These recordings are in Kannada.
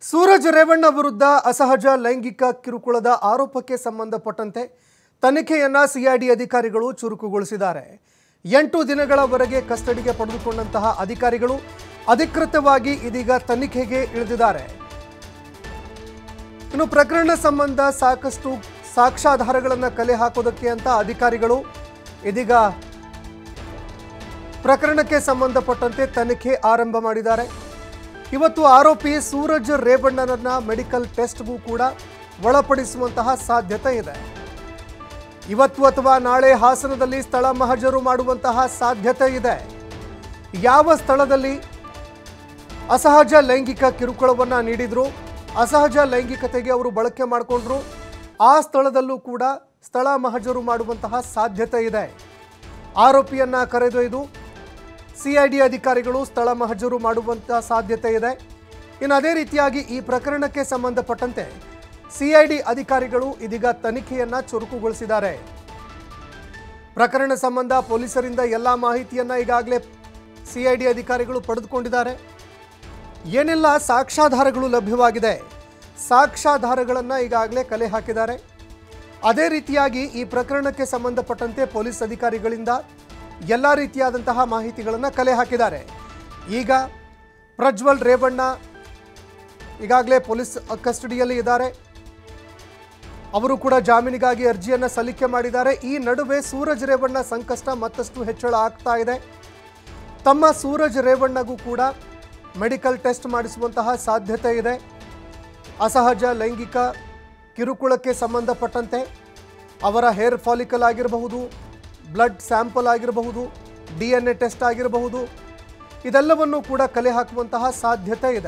ಸೂರಜ್ ರೇವಣ್ಣ ವಿರುದ್ಧ ಅಸಹಜ ಲೈಂಗಿಕ ಕಿರುಕುಳದ ಆರೋಪಕ್ಕೆ ಸಂಬಂಧಪಟ್ಟಂತೆ ತನಿಖೆಯನ್ನ ಸಿಐಡಿ ಅಧಿಕಾರಿಗಳು ಚುರುಕುಗೊಳಿಸಿದ್ದಾರೆ ಎಂಟು ದಿನಗಳವರೆಗೆ ಕಸ್ಟಡಿಗೆ ಪಡೆದುಕೊಂಡಂತಹ ಅಧಿಕಾರಿಗಳು ಅಧಿಕೃತವಾಗಿ ಇದೀಗ ತನಿಖೆಗೆ ಇಳಿದಿದ್ದಾರೆ ಇನ್ನು ಪ್ರಕರಣ ಸಂಬಂಧ ಸಾಕಷ್ಟು ಸಾಕ್ಷ್ಯಾಧಾರಗಳನ್ನು ಕಲೆ ಹಾಕೋದಕ್ಕೆ ಅಂತ ಅಧಿಕಾರಿಗಳು ಇದೀಗ ಪ್ರಕರಣಕ್ಕೆ ಸಂಬಂಧಪಟ್ಟಂತೆ ತನಿಖೆ ಆರಂಭ ಮಾಡಿದ್ದಾರೆ ಇವತ್ತು ಆರೋಪಿ ಸೂರಜ್ ರೇವಣ್ಣನನ್ನ ಮೆಡಿಕಲ್ ಟೆಸ್ಟ್ಗೂ ಕೂಡ ಒಳಪಡಿಸುವಂತಹ ಸಾಧ್ಯತೆ ಇದೆ ಇವತ್ತು ಅಥವಾ ನಾಳೆ ಹಾಸನದಲ್ಲಿ ಸ್ಥಳ ಮಹಜರು ಮಾಡುವಂತಹ ಸಾಧ್ಯತೆ ಇದೆ ಯಾವ ಸ್ಥಳದಲ್ಲಿ ಅಸಹಜ ಲೈಂಗಿಕ ಕಿರುಕುಳವನ್ನು ನೀಡಿದ್ರು ಅಸಹಜ ಲೈಂಗಿಕತೆಗೆ ಅವರು ಬಳಕೆ ಮಾಡಿಕೊಂಡ್ರು ಆ ಸ್ಥಳದಲ್ಲೂ ಕೂಡ ಸ್ಥಳ ಮಹಜರು ಮಾಡುವಂತಹ ಸಾಧ್ಯತೆ ಇದೆ ಆರೋಪಿಯನ್ನ ಕರೆದೊಯ್ದು ಸಿಐಡಿ ಅಧಿಕಾರಿಗಳು ಸ್ಥಳ ಮಹಜರು ಮಾಡುವಂತಹ ಸಾಧ್ಯತೆ ಇದೆ ಇನ್ನು ಅದೇ ರೀತಿಯಾಗಿ ಈ ಪ್ರಕರಣಕ್ಕೆ ಸಂಬಂಧಪಟ್ಟಂತೆ ಸಿಐಡಿ ಅಧಿಕಾರಿಗಳು ಇದೀಗ ತನಿಖೆಯನ್ನ ಚುರುಕುಗೊಳಿಸಿದ್ದಾರೆ ಪ್ರಕರಣ ಸಂಬಂಧ ಪೊಲೀಸರಿಂದ ಎಲ್ಲ ಮಾಹಿತಿಯನ್ನ ಈಗಾಗಲೇ ಸಿಐಡಿ ಅಧಿಕಾರಿಗಳು ಪಡೆದುಕೊಂಡಿದ್ದಾರೆ ಏನೆಲ್ಲ ಸಾಕ್ಷ್ಯಾಧಾರಗಳು ಲಭ್ಯವಾಗಿದೆ ಸಾಕ್ಷ್ಯಾಧಾರಗಳನ್ನು ಈಗಾಗಲೇ ಕಲೆ ಹಾಕಿದ್ದಾರೆ ಅದೇ ರೀತಿಯಾಗಿ ಈ ಪ್ರಕರಣಕ್ಕೆ ಸಂಬಂಧಪಟ್ಟಂತೆ ಪೊಲೀಸ್ ಅಧಿಕಾರಿಗಳಿಂದ ಎಲ್ಲ ರೀತಿಯಾದಂತಹ ಮಾಹಿತಿಗಳನ್ನು ಕಲೆ ಹಾಕಿದ್ದಾರೆ ಈಗ ಪ್ರಜ್ವಲ್ ರೇವಣ್ಣ ಈಗಾಗಲೇ ಪೊಲೀಸ್ ಕಸ್ಟಡಿಯಲ್ಲಿ ಇದ್ದಾರೆ ಅವರು ಕೂಡ ಜಾಮೀನಿಗಾಗಿ ಅರ್ಜಿಯನ್ನು ಸಲ್ಲಿಕೆ ಮಾಡಿದ್ದಾರೆ ಈ ನಡುವೆ ಸೂರಜ್ ರೇವಣ್ಣ ಸಂಕಷ್ಟ ಮತ್ತಷ್ಟು ಹೆಚ್ಚಳ ಆಗ್ತಾ ಇದೆ ತಮ್ಮ ಸೂರಜ್ ರೇವಣ್ಣಗೂ ಕೂಡ ಮೆಡಿಕಲ್ ಟೆಸ್ಟ್ ಮಾಡಿಸುವಂತಹ ಸಾಧ್ಯತೆ ಇದೆ ಅಸಹಜ ಲೈಂಗಿಕ ಕಿರುಕುಳಕ್ಕೆ ಸಂಬಂಧಪಟ್ಟಂತೆ ಅವರ ಹೇರ್ ಫಾಲಿಕಲ್ ಆಗಿರಬಹುದು ಬ್ಲಡ್ ಸ್ಯಾಂಪಲ್ ಆಗಿರಬಹುದು ಡಿ ಎನ್ ಎ ಟೆಸ್ಟ್ ಆಗಿರಬಹುದು ಇದೆಲ್ಲವನ್ನೂ ಕೂಡ ಕಲೆ ಹಾಕುವಂತಹ ಸಾಧ್ಯತೆ ಇದೆ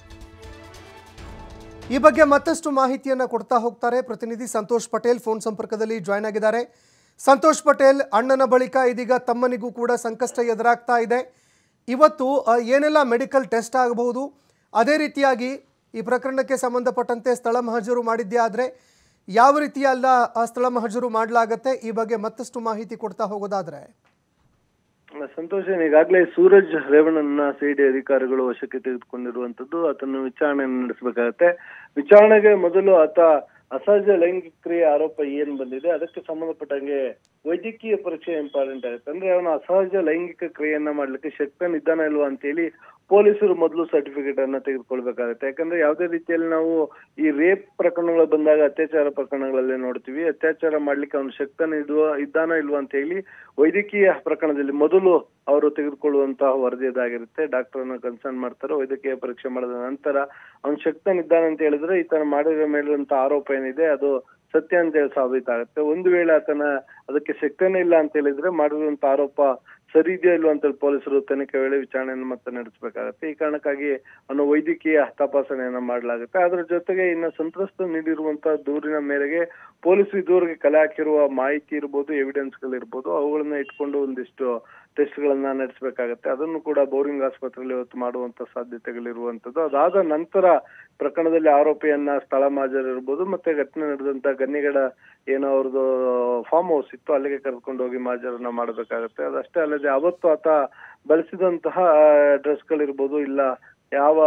ಈ ಬಗ್ಗೆ ಮತ್ತಷ್ಟು ಮಾಹಿತಿಯನ್ನು ಕೊಡ್ತಾ ಹೋಗ್ತಾರೆ ಪ್ರತಿನಿಧಿ ಸಂತೋಷ್ ಪಟೇಲ್ ಫೋನ್ ಸಂಪರ್ಕದಲ್ಲಿ ಜಾಯ್ನ್ ಆಗಿದ್ದಾರೆ ಸಂತೋಷ್ ಪಟೇಲ್ ಅಣ್ಣನ ಬಳಿಕ ಇದೀಗ ತಮ್ಮನಿಗೂ ಕೂಡ ಸಂಕಷ್ಟ ಎದುರಾಗ್ತಾ ಇದೆ ಇವತ್ತು ಆ, ಏನೆಲ್ಲ ಮೆಡಿಕಲ್ ಟೆಸ್ಟ್ ಆಗಬಹುದು ಅದೇ ರೀತಿಯಾಗಿ ಈ ಪ್ರಕರಣಕ್ಕೆ ಸಂಬಂಧಪಟ್ಟಂತೆ ಸ್ಥಳ ಮಹಜರು ಮಾಡಿದ್ದೇ ಆದರೆ ಯಾವ ರೀತಿಯಲ್ಲ ಆ ಸ್ಥಳ ಮಹಜರು ಮಾಡಲಾಗತ್ತೆ ಈ ಬಗ್ಗೆ ಮತ್ತಷ್ಟು ಮಾಹಿತಿ ಕೊಡ್ತಾ ಹೋಗೋದಾದ್ರೆ ಸಂತೋಷ್ ಈಗಾಗಲೇ ಸೂರಜ್ ರೇವಣ್ಣನ ಸಿಡಿ ಅಧಿಕಾರಿಗಳು ವಶಕ್ಕೆ ತೆಗೆದುಕೊಂಡಿರುವಂತದ್ದು ಆತನ ವಿಚಾರಣೆಯನ್ನು ನಡೆಸಬೇಕಾಗತ್ತೆ ವಿಚಾರಣೆಗೆ ಮೊದಲು ಆತ ಅಸಹಜ ಲೈಂಗಿಕ ಕ್ರಿಯೆ ಆರೋಪ ಏನ್ ಬಂದಿದೆ ಅದಕ್ಕೆ ಸಂಬಂಧಪಟ್ಟಂಗೆ ವೈದ್ಯಕೀಯ ಪರೀಕ್ಷೆ ಇಂಪಾರ್ಟೆಂಟ್ ಆಗುತ್ತೆ ಅಂದ್ರೆ ಅವನು ಅಸಹಜ ಲೈಂಗಿಕ ಕ್ರಿಯೆಯನ್ನ ಮಾಡ್ಲಿಕ್ಕೆ ಶಕ್ತನಿದ್ದಾನ ಇಲ್ವಾ ಅಂತೇಳಿ ಪೊಲೀಸರು ಮೊದಲು ಸರ್ಟಿಫಿಕೇಟ್ ಅನ್ನ ತೆಗೆದುಕೊಳ್ಬೇಕಾಗುತ್ತೆ ಯಾಕಂದ್ರೆ ಯಾವುದೇ ರೀತಿಯಲ್ಲಿ ನಾವು ಈ ರೇಪ್ ಪ್ರಕರಣಗಳು ಬಂದಾಗ ಅತ್ಯಾಚಾರ ಪ್ರಕರಣಗಳಲ್ಲಿ ನೋಡ್ತೀವಿ ಅತ್ಯಾಚಾರ ಮಾಡ್ಲಿಕ್ಕೆ ಅವನು ಶಕ್ತನ ಇದ್ವ ಇದ್ದಾನ ಇಲ್ವಾ ಅಂತ ಹೇಳಿ ವೈದ್ಯಕೀಯ ಪ್ರಕರಣದಲ್ಲಿ ಮೊದಲು ಅವರು ತೆಗೆದುಕೊಳ್ಳುವಂತಹ ವರದಿಯದಾಗಿರುತ್ತೆ ಡಾಕ್ಟರ್ ಅನ್ನ ಕನ್ಸರ್ನ್ ಮಾಡ್ತಾರೆ ವೈದ್ಯಕೀಯ ಪರೀಕ್ಷೆ ಮಾಡಿದ ನಂತರ ಅವ್ನು ಶಕ್ತನಿದ್ದಾನೆ ಅಂತ ಹೇಳಿದ್ರೆ ಈತನ ಮಾಡಿರೋ ಮೇಲಿರುವಂತ ಆರೋಪ ಏನಿದೆ ಅದು ಸತ್ಯ ಅಂತ ಹೇಳಿ ಸಾಬೀತಾಗುತ್ತೆ ಒಂದು ವೇಳೆ ಆತನ ಅದಕ್ಕೆ ಶಕ್ತನೇ ಇಲ್ಲ ಅಂತ ಹೇಳಿದ್ರೆ ಮಾಡಿರುವಂತ ಆರೋಪ ಸರಿ ಇದೆಯಾ ಇಲ್ವಾ ಅಂತ ಹೇಳಿ ಪೊಲೀಸರು ತನಿಖೆ ವೇಳೆ ವಿಚಾರಣೆಯನ್ನು ಮತ್ತೆ ನಡೆಸಬೇಕಾಗತ್ತೆ ಈ ಕಾರಣಕ್ಕಾಗಿ ಅವನು ವೈದ್ಯಕೀಯ ತಪಾಸಣೆಯನ್ನ ಮಾಡಲಾಗುತ್ತೆ ಅದರ ಜೊತೆಗೆ ಇನ್ನು ಸಂತ್ರಸ್ತ ನೀಡಿರುವಂತಹ ದೂರಿನ ಮೇರೆಗೆ ಪೊಲೀಸರು ಇದುವರೆಗೆ ಕಲೆ ಹಾಕಿರುವ ಮಾಹಿತಿ ಇರ್ಬೋದು ಎವಿಡೆನ್ಸ್ ಗಳಿರ್ಬೋದು ಅವುಗಳನ್ನ ಇಟ್ಕೊಂಡು ಒಂದಿಷ್ಟು ಟೆಸ್ಟ್ ಗಳನ್ನ ನಡೆಸಬೇಕಾಗತ್ತೆ ಅದನ್ನು ಕೂಡ ಬೋರಿಂಗ್ ಆಸ್ಪತ್ರೆಯಲ್ಲಿ ಇವತ್ತು ಮಾಡುವಂತ ಸಾಧ್ಯತೆಗಳಿರುವಂತದ್ದು ಅದಾದ ನಂತರ ಪ್ರಕರಣದಲ್ಲಿ ಆರೋಪಿಯನ್ನ ಸ್ಥಳ ಮಾಜರ್ ಇರ್ಬೋದು ಮತ್ತೆ ಘಟನೆ ನಡೆದಂತ ಗನ್ನಿಗಡ ಏನೋ ಅವ್ರದ್ದು ಫಾರ್ಮ್ ಹೌಸ್ ಇತ್ತು ಅಲ್ಲಿಗೆ ಕರ್ಕೊಂಡು ಹೋಗಿ ಮಾಜರನ್ನ ಮಾಡಬೇಕಾಗತ್ತೆ ಅದಷ್ಟೇ ಅಲ್ಲದೆ ಅವತ್ತು ಆತ ಬಳಸಿದಂತಹ ಡ್ರೆಸ್ ಗಳಿರ್ಬೋದು ಇಲ್ಲ ಯಾವ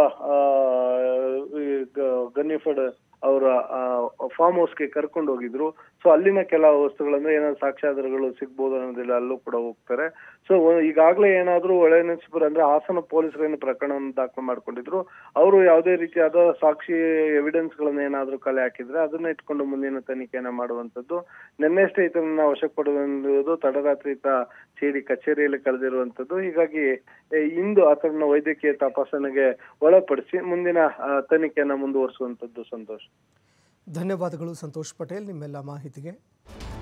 ಗನ್ನಿಫಡ್ ಅವರ ಫಾರ್ಮ್ ಹೌಸ್ಗೆ ಕರ್ಕೊಂಡು ಹೋಗಿದ್ರು ಸೊ ಅಲ್ಲಿನ ಕೆಲವು ವಸ್ತುಗಳಂದ್ರೆ ಏನಾದ್ರು ಸಾಕ್ಷ್ಯಾಧಾರಗಳು ಸಿಗ್ಬೋದು ಅನ್ನೋದಿಲ್ಲ ಅಲ್ಲೂ ಕೂಡ ಹೋಗ್ತಾರೆ ಸೊ ಈಗಾಗಲೇ ಏನಾದ್ರೂ ಒಳನೇಶ್ವರ ಅಂದ್ರೆ ಹಾಸನ ಪೊಲೀಸರು ಏನು ಪ್ರಕರಣವನ್ನು ದಾಖಲು ಮಾಡ್ಕೊಂಡಿದ್ರು ಅವರು ಯಾವುದೇ ರೀತಿಯಾದ ಸಾಕ್ಷಿ ಎವಿಡೆನ್ಸ್ ಗಳನ್ನ ಏನಾದ್ರೂ ಕಲೆ ಹಾಕಿದ್ರೆ ಅದನ್ನ ಇಟ್ಕೊಂಡು ಮುಂದಿನ ತನಿಖೆಯನ್ನ ಮಾಡುವಂತದ್ದು ನಿನ್ನೆಷ್ಟೇ ಈತನನ್ನ ವಶಕ್ಕೆ ಪಡೆದಿರುವುದು ತಡರಾತ್ರಿ ಈತ ಸಿಡಿ ಕಚೇರಿಯಲ್ಲಿ ಕಳೆದಿರುವಂತದ್ದು ಹೀಗಾಗಿ ಏ, ಇಂದು ಆತನ ವೈದ್ಯಕೀಯ ತಪಾಸಣೆಗೆ ಒಳಪಡಿಸಿ ಮುಂದಿನ ಆ, ತನಿಖೆಯನ್ನ ಮುಂದುವರಿಸುವಂತದ್ದು ಸಂತೋಷ್ ಧನ್ಯವಾದಗಳು ಸಂತೋಷ್ ಪಟೇಲ್ ನಿಮ್ಮೆಲ್ಲ ಮಾಹಿತಿಗೆ